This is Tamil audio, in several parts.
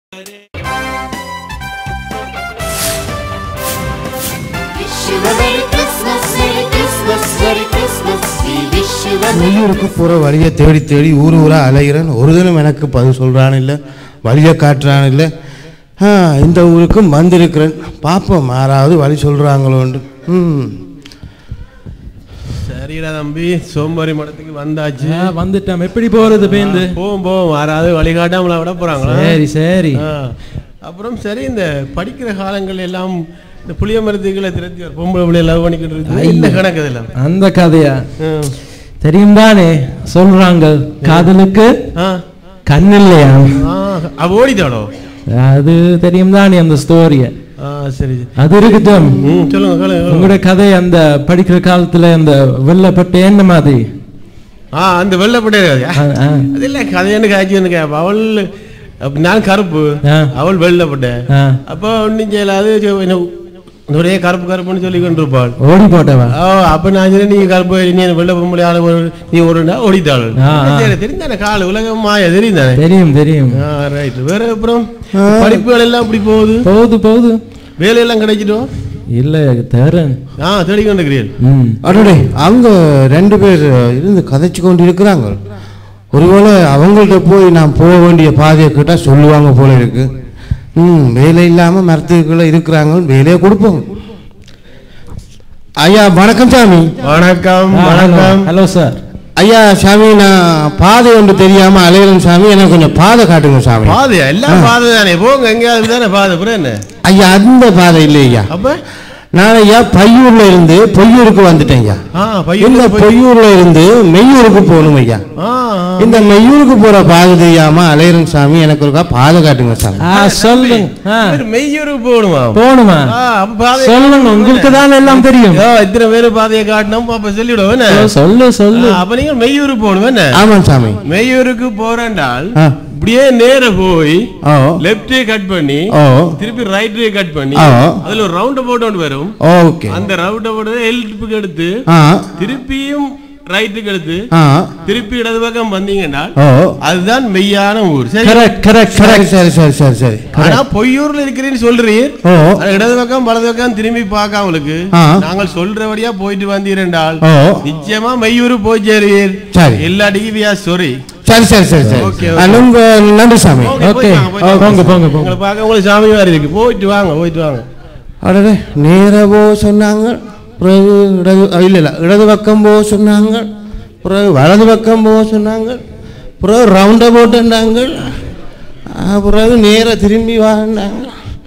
Wish you a Merry Christmas, Merry Christmas, Merry Christmas. We wish you a Merry வெளியூருக்கு போகிற வழியை தேடி தேடி ஊர் ஊராக அலைகிறேன் ஒரு தினம் எனக்கு பதில் சொல்கிறான் இல்லை வழியை காட்டுறான் இல்லை ஆ, இந்த ஊருக்கும் வந்திருக்கிறேன் பார்ப்போம் யாராவது வழி சொல்கிறாங்களோண்டு ம் சரிடா தம்பி சோம்பேறி மடத்துக்கு வந்தாச்சு ஆ, வந்துட்டோம் எப்படி போறது பேந்து போவோம் போவோம் யாராவது வழிகாட்டாமல விட போறாங்களா சரி சரி ஆ. அப்புறம் சரி இந்த படிக்கிற காலங்கள் எல்லாம் இந்த புளிய மரத்துக்களை திரட்டி ஒரு பொம்பளை பிள்ளை லவ் பண்ணிக்கிட்டு இருக்கு என்ன கணக்கு இதெல்லாம் அந்த கதையா ஆ. தெரியும் தானே சொல்றாங்க காதலுக்கு ஆ. கண் இல்லையா ஆ, அவ ஓடிதாடோ அது தெரியும் தானே அந்த ஸ்டோரிய ஆ சரி அது இருக்கட்டும் ம் சொல்லுங்க கேளுங்க உங்களோட கதை அந்த படிக்கிற காலத்துல அந்த வெள்ளப்பட்டு என்ன மாதிரி ஆ அந்த வெள்ளப்பட்டே ஆ, ஆ. அது இல்ல கதையானு காய்ச்சி எனக்கு அவள் அப்ப நான் கருப்பு ஆ. அவள் வெள்ளப்பட்ட ஆ. அப்போ ஒன்றும் செய்யலாது சரி, என்ன ஒரே கருப்பு கருப்புன்னு சொல்லி கொண்டிருப்பாள் ஓடி போட்டவா ஓ அப்ப நான் சொன்னேன், நீங்க கருப்பு நீ வெள்ள பொம்பளை ஆளு ஒரு- நீ ஒரு ஓடித்தாள் ஆ, ஆ. தெரிந்தானே கால உலகம் மாய தெரிந்தானே தெரியும் தெரியும் ரைட் வேற அப்புறம் படிப்புகள் எல்லாம் இப்படி போகுது போகுது போகுது வேலையெல்லாம் கிடைச்சிட்டோம் இல்ல தேரன் ஆ தேடிக்கொண்டிருக்கிறீர்கள் ம் அடடே அவங்க ரெண்டு பேர் இருந்து கதைச்சு கொண்டு இருக்கிறாங்க ஒருவேளை அவங்கள்ட்ட போய் நான் போக வேண்டிய பாதையை கேட்டால் சொல்லுவாங்க போல இருக்கு ம் வேலை இல்லாமல் மரத்துக்குள்ளே இருக்கிறாங்க வேலையை கொடுப்போம் ஐயா வணக்கம் சாமி வணக்கம் வணக்கம் ஹலோ சார் ஐயா சாமி நான் பாதை ஒன்று தெரியாமல் அலையிறேன் சாமி எனக்கு கொஞ்சம் பாதை காட்டுங்க சாமி பாதையா எல்லாம் பாதை தானே போங்க எங்கேயாவது தானே பாதை அப்புறம் என்ன ஐயா அந்த பாதை இல்லை ஐயா அப்ப நான் ஐயா பையூர்ல இருந்து பொய்யூருக்கு வந்துட்டேன் ஐயா ஆ இந்த பையன் போய் பொய்யூர்ல இருந்து மெய்யூருக்கு போகணும் ஐயா ஆ இந்த மெய்யூருக்கு போற பாதை தெரியாம அலையரன் சாமி எனக்கு ஒருக்கா பாதை காட்டுங்க சாமி ஆ சொல்லுங்க ஆ, இவர் மெய்யூருக்கு போகணுமா போகணுமா ஆ, அப்ப பாதை- சொல்லுங்க உங்களுக்கு தான் எல்லாம் தெரியும் ஐயோ, இத்தனை பேரு பாதையை காட்டணும் அப்ப சொல்லிவிடுவோம் என்ன? சொல்லு சொல்லு ஆ, அப்ப நீங்க மெய்யூருக்கு போகணும் என்ன ஆமாம் சாமி மெய்யூருக்கு போறேன்டால் ஆ. இப்படியே நேர போய் ஓ லெப்டே கட் பண்ணி ஓ திருப்பி ரைட்டே கட் பண்ணி ஆ. அதுல ஒரு ரவுண்ட் போட்டு ஒன்று வரும் ஓகே அந்த ரவுண்ட் போட்டு எல்டிப்புக்கு எடுத்து ஆ திருப்பியும் ரைட்டுக்கு எடுத்து ஆ திருப்பி இடது பக்கம் வந்தீங்கன்னா ஓ அதுதான் மெய்யான ஊர் சரி கரெக்ட் கரெக்ட் சரி கரெக்ட் சரி சரி சரி சரி ஆனா பொய்யூர்ல இருக்கிறீன்னு சொல்றீர் ஓ ஆனா இடது பக்கம் வலது பக்கம் திரும்பி பார்க்காமலுக்கு ஆ. நாங்கள் சொல்றபடியா போயிட்டு வந்தீரென்றால் ஓ நிச்சயமா மெய்யூர் போய் சேருவீர் சரி. எல்லாடிக்கும் வியா சொரி சரி சரி சரி சரி ஓகே, ஆ, ரொம்ப நன்றி சாமி ஓகே. ஆ, போங்க, போங்க, போங்க. உங்களை பார்க்க உங்களுக்கு சாமி மாதிரி இருக்கு போயிட்டு வாங்க போயிட்டு வாங்க அடடே நேரா போ சொன்னாங்க பிறகு இடது அ, இல்ல இல்ல இடது பக்கம் போ சொன்னாங்க பிறகு வலது பக்கம் போ சொன்னாங்க பிறகு ரவுண்டை போட்டுண்டாங்க பிறகு நேரா திரும்பி வாண்டாங்க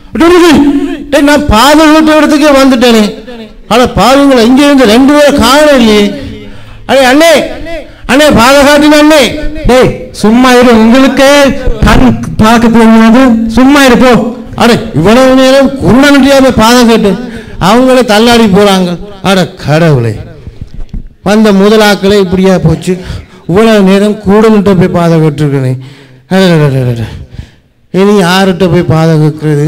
டேய் நான் பாதை விட்டு இடத்துக்கே வந்துட்டேனே ஆனா பாருங்களேன் இங்க இருந்து ரெண்டு பேரும் காணோம் இல்லையே அடே அண்ணே அண்ணே பாதை காட்டின அண்ணே டேய் சும்மா இரு உங்களுக்கு கண் பார்க்க தெரியாது சும்மா இரு போ அட இவ்வளவு நேரம் குருடனுட்டியாவே பாதை கேட்டு அவங்களே தள்ளாடி போறாங்க அட கடவுளே வந்த முதலாக்களே இப்படியா போச்சு இவ்வளவு நேரம் கூடன்கிட்ட போய் பாதை கேட்டுருக்கனே அடடடடடட. இனி யார்கிட்ட போய் பாதை கேட்கறது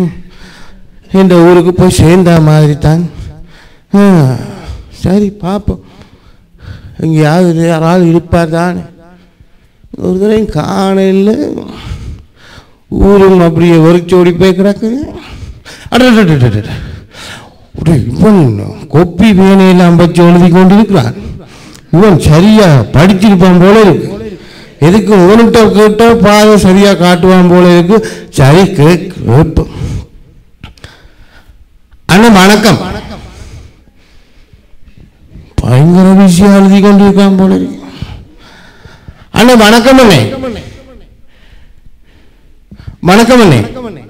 இந்த ஊருக்கு போய் சேர்ந்த மாதிரி தான் ஆ, சரி பார்ப்போம் எங்கேயாவது யாராவது இருப்பார் தானே ஒரு தடவையும் காண இல்லை ஊரும் அப்படியே வெறிச்சோடி போய் கிடக்குது அடடடடடட. ஒரு இவன் கொப்பி பேனையெல்லாம் வச்சு எழுதி கொண்டிருக்கிறான் இவன் சரியா படிச்சிருப்பான் போல இருக்கு எதுக்கு இவன்கிட்ட கேட்ட பாதை சரியா காட்டுவான் போல இருக்கு சரி கேட்போம் அண்ணா வணக்கம் பயங்கர விஷயம் எழுதி கொண்டிருக்கான் போல இருக்கு அண்ணா வணக்கம் அண்ணே வணக்கம் அண்ணே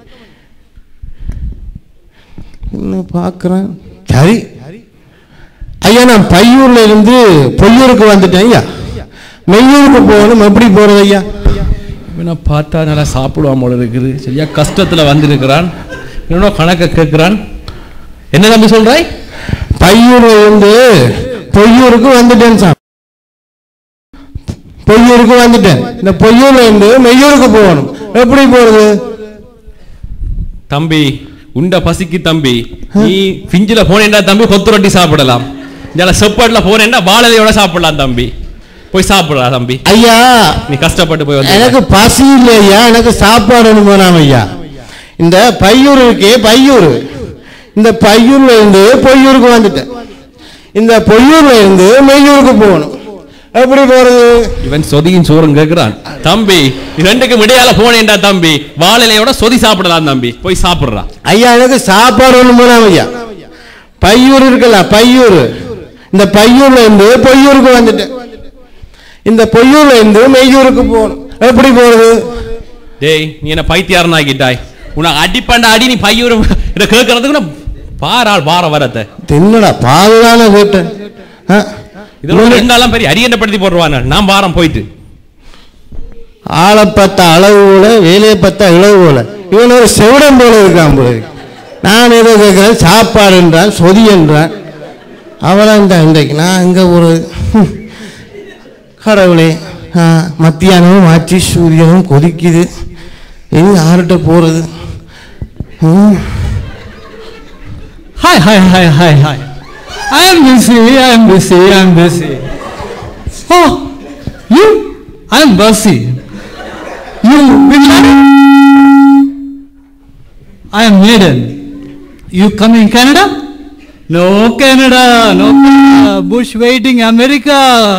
என்ன பார்க்குறேன் சரி ஐயா நான் பையூர்ல இருந்து பொய்யூருக்கு வந்துட்டேன் ஐயா மெய்யூருக்கு போகணும் எப்படி போறது ஐயா இவனை பார்த்தா நல்லா சாப்பிடுவான் போல இருக்குது சரியா கஷ்டத்துல வந்திருக்கிறான் இன்னும் கணக்கை கேட்கிறான் என்ன தம்பி சொல்றாய் பையூர்ல இருந்து பொய்யூருக்கு வந்துட்டேன் சார் பொய்யூருக்கு வந்துட்டேன் இந்த பொய்யூர்ல இருந்து மெய்யூருக்கு போகணும் எப்படி போறது தம்பி உண்ட பசிக்கு தம்பி நீ பிஞ்சில போனேன்டா தம்பி கொத்து ரொட்டி சாப்பிடலாம் இதில் செப்பாட்டில் போனேன்டா வாழலையோட சாப்பிடலாம் தம்பி போய் சாப்பிடுறா தம்பி ஐயா நீ கஷ்டப்பட்டு போய் வந்து எனக்கு பசி இல்லை ஐயா எனக்கு சாப்பாடு போனாம் ஐயா இந்த பையூர் இருக்கே பையூர் இந்த பையூர்ல இருந்து பொய்யூருக்கு வந்துட்டேன் இந்த பொய்யூர்ல இருந்து மெய்யூருக்கு போகணும் எப்படி போறது இவன் சொதியின் சோறும் கேட்கிறான் தம்பி ரெண்டுக்கும் இடையால போனேன்டா தம்பி வாழலையோட சொதி சாப்பிடலாம் தம்பி போய் சாப்பிடுறா ஐயா எனக்கு சாப்பாடு ஒன்று போனாம் ஐயா பையூர் இருக்குல்ல பையூர் இந்த பையூர்ல இருந்து பொய்யூருக்கு வந்துட்டேன் இந்த பொய்யூர்ல இருந்து மெய்யூருக்கு போகணும் எப்படி போறது டேய் நீ என்ன பைத்தியாரன் ஆகிட்டாய் உனக்கு அடிப்பண்ட அடி நீ பையூர் இதை கேட்கறதுக்கு நான் பாராள் வார வரத்தை என்னடா பாதுகான கேட்டேன் ஆ? இதெல்லாம் எங்காலாம் பெரிய அரியண்டப்படுத்தி போடுவாங்க நான் வாரம் போயிட்டு ஆளை பார்த்தா அளவு போல வேலையை பார்த்தா இளவு போல இவன் ஒரு செவிடம் போல இருக்கான் போல இருக்கு. நான் ஏதோ கேட்கிறேன் சாப்பாடு என்றான் சொதி என்றான் அவளாம் தான் இன்றைக்கு நான் இங்கே ஒரு ஹம், கடவுளே ஆ, மத்தியானமும் ஆச்சு சூரியனும் கொதிக்குது எங்க யார்கிட்ட போகிறது Hi, hi, hi, hi, hi. I am busy, I am busy, I am busy. Oh, you? I am busy. You been married? I am maiden. You come in Canada? No Canada, no Canada. Bush waiting America.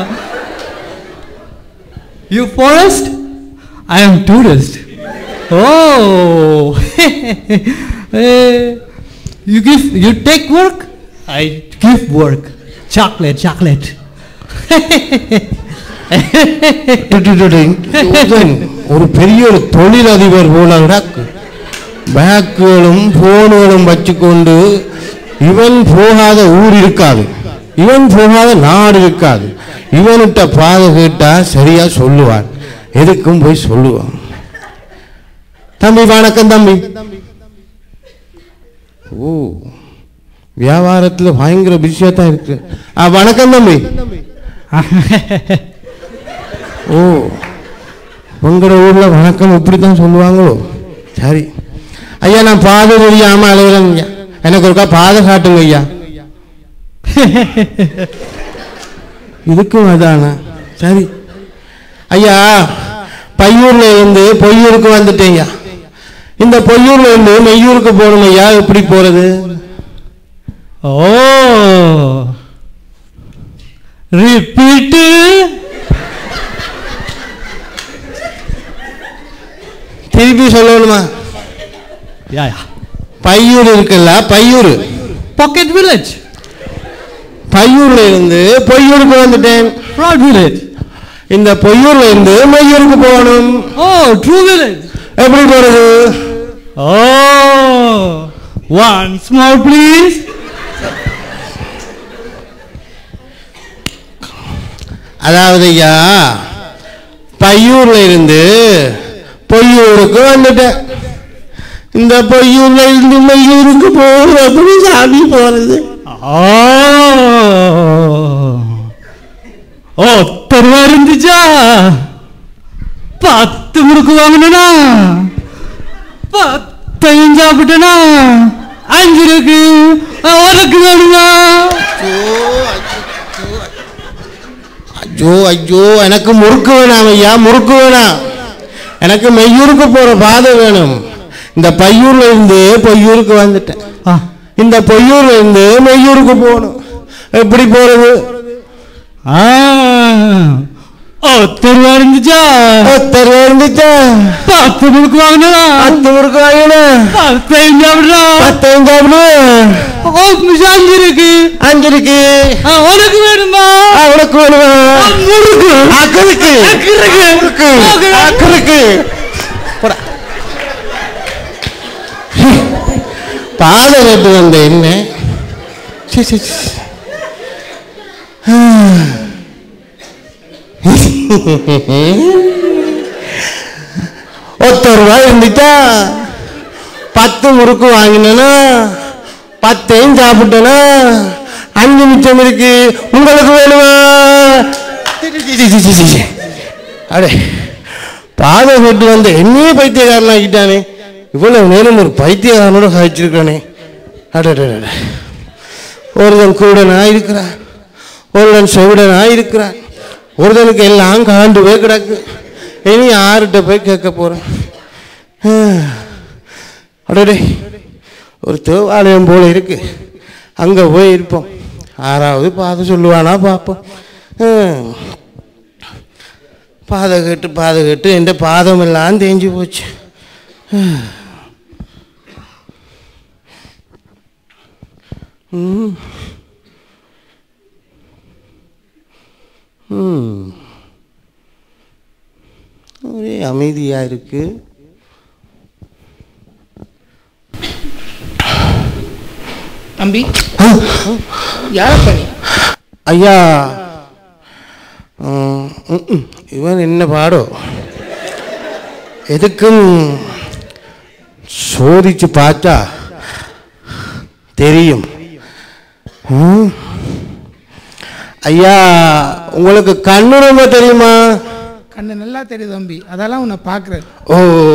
You forest? I am tourist. Oh, Eh, you give you take work? I give work. Chocolate, chocolate. ஒரு பெரிய ஒரு தொழிலதிபர் போல கிடக்கு பேக்குகளும் போனுகளும் வச்சுக்கொண்டு இவன் போகாத ஊர் இருக்காது இவன் போகாத நாடு இருக்காது இவன்கிட்ட பாதை கேட்டா சரியா சொல்லுவான் எதுக்கும் போய் சொல்லுவான் தம்பி வணக்கம் தம்பி ஓ வியாபாரத்தில் பயங்கர பிஸியாக தான் இருக்கு ஆ வணக்கம் தம்பி ஓ உங்களோட ஊரில் வணக்கம் இப்படி தான் சொல்லுவாங்களோ சரி ஐயா நான் பாதை தெரியாமல் அலைகிறேன் ஐயா எனக்கு ஒருக்கா பாதை காட்டுங்க ஐயா இதுக்கும் அதானா சரி ஐயா பையூர்ல இருந்து பொய்யூருக்கு வந்துட்டேங்க இந்த பொய்யூர்ல இருந்து மெய்யூருக்கு போகணும் ஐயா எப்படி போறது oh, repeat. திருப்பி சொல்லணுமா Yeah, yeah. பையூர் இருக்குல்ல பையூர் Pocket village, பையூர்ல இருந்து பொய்யூருக்கு வந்துட்டேன் fraud village. இந்த பொய்யூர்ல இருந்து மெய்யூருக்கு போகணும் Oh, true village. எப்படி போறது Oh, once more, please. அதாவது ஐயா பையூர்ல இருந்து பொய்யூருக்கு வந்துட்டேன் இந்த பொய்யூர்ல இருந்து மெய்யூருக்கு போகிறது எப்படி சாமி போறது ஓ ஒத்தருவா இருந்துச்சா பத்து முறுக்கு வாங்கினா பத்தையும் சாப்பிட்டனா அஞ்சு இருக்கு உனக்கு வேணுமா ஐயோ ஐயோ எனக்கு முறுக்கு வேணாம் ஐயா முறுக்கு வேணாம் எனக்கு மெய்யூருக்கு போற பாதை வேணும் இந்த பையூர்ல இருந்து பொய்யூருக்கு வந்துட்டேன் ஆ, இந்த பொய்யூர்ல இருந்து மெய்யூருக்கு போகணும் எப்படி போறது ஆ, ஒத்தருவா இருந்துச்சா ஒருத்தர் இருந்துச்சா பத்து முறுக்கு வாங்கினா பத்து முறுக்கு வாங்கினேன் பத்தையும் சாப்பிட்டா பத்தையும் சாப்பிடுவேன் அஞ்சு இருக்கு அஞ்சு இருக்கு ஆ, உனக்கு வேணுமா ஆ, உனக்கு வேணுமா முறுக்கு அக்கருக்கு அக்கருக்கு. அக்கருக்கு அக்கருக்கு போடா. பாதை கேட்டு வந்த என்ன சீ, சீ, சீ. ஒத்த ரூபாய் இருந்துச்சா பத்து முறுக்கு வாங்கினேனா பத்தையும் சாப்பிட்டேனா அஞ்சு மிச்சம் இருக்கு உங்களுக்கு வேணுமா சி, சி, சி, சி, சி, சி. அடே பாதை கேட்டு வந்த என்னையே பைத்தியக்காரன் ஆக்கிட்டானே இவ்வளவு நேரம் ஒரு பைத்தியக்காரனோட காய்ச்சிருக்கானே அடடே ஒருவன் கூடனா இருக்கிறான் ஒருவன் செவிடனா இருக்கிறான் ஒருத்தனுக்கு எல்லாம் காண்டு போய் கிடக்கு இனி யார்கிட்ட போய் கேட்க போகிறேன் அடடே ஒரு தேவாலயம் போல இருக்கு அங்கே போய் இருப்போம் ஆறாவது பாதை சொல்லுவானா பார்ப்போம் ஹம். பாதை கேட்டு பாதை கேட்டு எந்த பாதம் எல்லாம் தேஞ்சு போச்சு ஹம். ம். ம். ஒரே அமைதியாக இருக்கு தம்பி யாரப்ப நீ ஐயா ம், ம், ம். இவன் என்ன பாடோ எதுக்கும் சோதிச்சு பார்த்தா தெரியும் ம். ஐயா உங்களுக்கு கண்ணு ரொம்ப தெரியுமா கண்ணு நல்லா தெரியுது தம்பி அதெல்லாம் உன்னை பார்க்குறேன் ஓ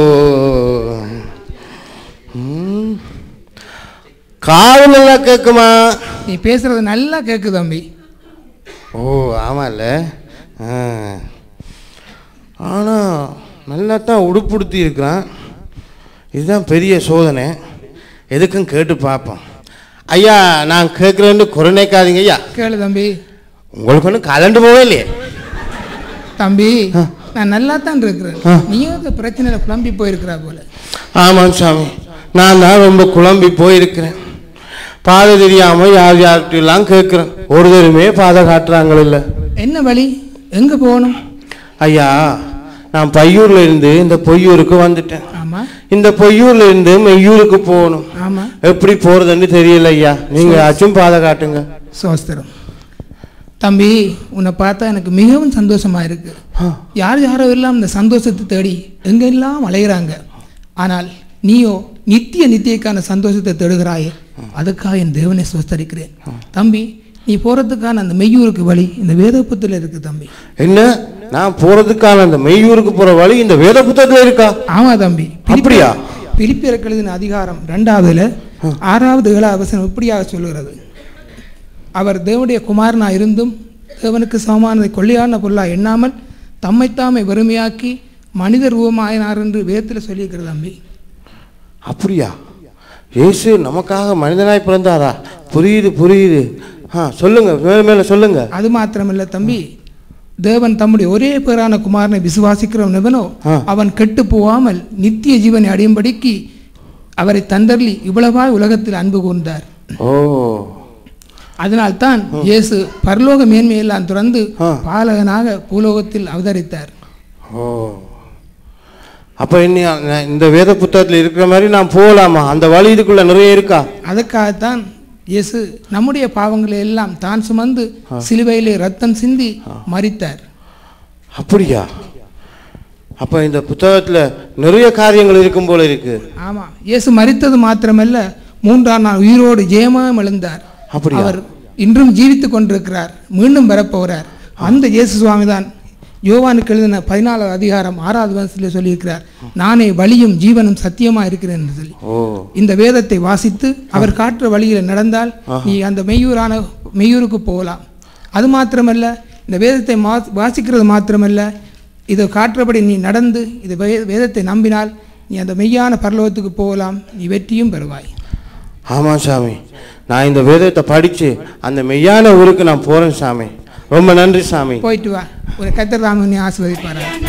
ம். காது நல்லா கேட்குமா நீ பேசுறது நல்லா கேட்குது தம்பி ஓ ஆமாம்ல ஆ ஆனால் நல்லா தான் உடுப்புடுத்தி இருக்கிறான் இதுதான் பெரிய சோதனை எதுக்கும் கேட்டு பார்ப்போம் ஐயா நான் கேட்குறேன்னு குறைநேக்காதீங்க ஐயா கேளு தம்பி உங்களுக்கு ஒன்றும் கலண்டு போவே இல்லையே தம்பி நான் நல்லா தான் இருக்கிறேன் நீயும் இந்த பிரச்சனையில் புலம்பி போயிருக்கிறா போல ஆமாம் சாமி நான் தான் ரொம்ப குழம்பி போயிருக்கிறேன் பாதை தெரியாமல் யார் யார்கிட்டலாம் கேட்குறேன் ஒரு தருமே பாதை காட்டுறாங்கள இல்லை என்ன வழி எங்கே போகணும் ஐயா நான் பையூர்ல இருந்து இந்த பொய்யூருக்கு வந்துட்டேன் ஆமாம் இந்த பொய்யூர்ல இருந்து மெய்யூருக்கு போகணும் ஆமாம் எப்படி போறதுன்னு தெரியல ஐயா நீங்க ஆச்சும் பாதை காட்டுங்க சோஸ்திரம் தம்பி உன்னை பார்த்தா எனக்கு மிகவும் சந்தோஷமா இருக்கு யார் யாரோ எல்லாம் இந்த சந்தோஷத்தை தேடி எங்கெல்லாம் அலைகிறாங்க ஆனால் நீயோ நித்திய நித்தியக்கான சந்தோஷத்தை தேடுகிறாயே அதுக்காக என் தேவனை சுவஸ்தரிக்கிறேன் தம்பி நீ போறதுக்கான அந்த மெய்யூருக்கு வழி இந்த வேதப்புத்தில் இருக்கு தம்பி என்ன நான் போறதுக்கான அந்த மெய்யூருக்கு போற வழி இந்த வேத புத்தகத்துல இருக்கா ஆமா தம்பி அப்படியா? பிலிப்பியருக்கு எழுதின அதிகாரம் ரெண்டாவதுல ஆறாவது ஏழாவது வசனம் இப்படியாக சொல்லுகிறது அவர் தேவனுடைய குமாரனா இருந்தும் தேவனுக்கு சமமானதை கொள்ளையான பொருளா எண்ணாமல் தம்மைத்தாமை வெறுமையாக்கி மனித ரூபமாயினார் என்று வேதத்தில் சொல்லியிருக்கிறது தம்பி அப்படியா இயேசு நமக்காக மனிதனாய் பிறந்தாரா புரியுது புரியுது ஆ சொல்லுங்க மேல மேல சொல்லுங்க அது மாத்திரமல்ல தம்பி தேவன் தம்முடைய ஒரே பேரான குமாரனை விசுவாசிக்கிறவனவனோ ஆ. அவன் கெட்டு போகாமல் நித்திய ஜீவனை அடையும்படிக்கு அவரை தந்தர்லி இவ்வளவாய் உலகத்தில் அன்பு கூர்ந்தார் ஓ அதனால்தான் இயேசு பரலோக மேன்மையெல்லாம் துறந்து ஆ. பாலகனாக பூலோகத்தில் அவதரித்தார் ஓ அப்ப இனி நான் இந்த வேத புத்தகத்துல இருக்கிற மாதிரி நான் போகலாமா அந்த வழி இதுக்குள்ள நிறைய இருக்கா அதற்காகத்தான் இயேசு நம்முடைய பாவங்களை எல்லாம் தான் சுமந்து சிலுவையிலே ரத்தம் சிந்தி மரித்தார் அப்படியா அப்ப இந்த புத்தகத்துல நிறைய காரியங்கள் இருக்கும் போல இருக்கு ஆமாம் இயேசு மரித்தது மாத்திரமல்ல மூன்றாம் நாள் உயிரோடு ஜெயமாக எழுந்தார் அப்படியா? அவர் இன்றும் ஜீவித்துக் கொண்டிருக்கிறார் மீண்டும் வரப்போகிறார் அந்த இயேசு சுவாமி தான் யோவானுக்கு எழுதின பதினாலாவது அதிகாரம் ஆறாவது வருஷத்தில் சொல்லியிருக்கிறார் நானே வழியும் ஜீவனும் சத்தியமா இருக்கிறேன் என்று சொல்லி ஓ இந்த வேதத்தை வாசித்து அவர் காட்டுற வழியில் நடந்தால் நீ அந்த மெய்யூரான மெய்யூருக்கு போகலாம் அது மாத்திரமல்ல இந்த வேதத்தை மா வாசிக்கிறது மாத்திரமல்ல இதை காட்டுறபடி நீ நடந்து இது வே வேதத்தை நம்பினால் நீ அந்த மெய்யான பரலோகத்துக்கு போகலாம் நீ வெற்றியும் பெறுவாய் ஆமாம் சாமி நான் இந்த வேதத்தை படிச்சு அந்த மெய்யான ஊருக்கு நான் போறேன் சாமி ரொம்ப நன்றி சாமி போயிட்டு வா ஒரு கத்தர் ராமன் ஆசிர்வதிப்பாரா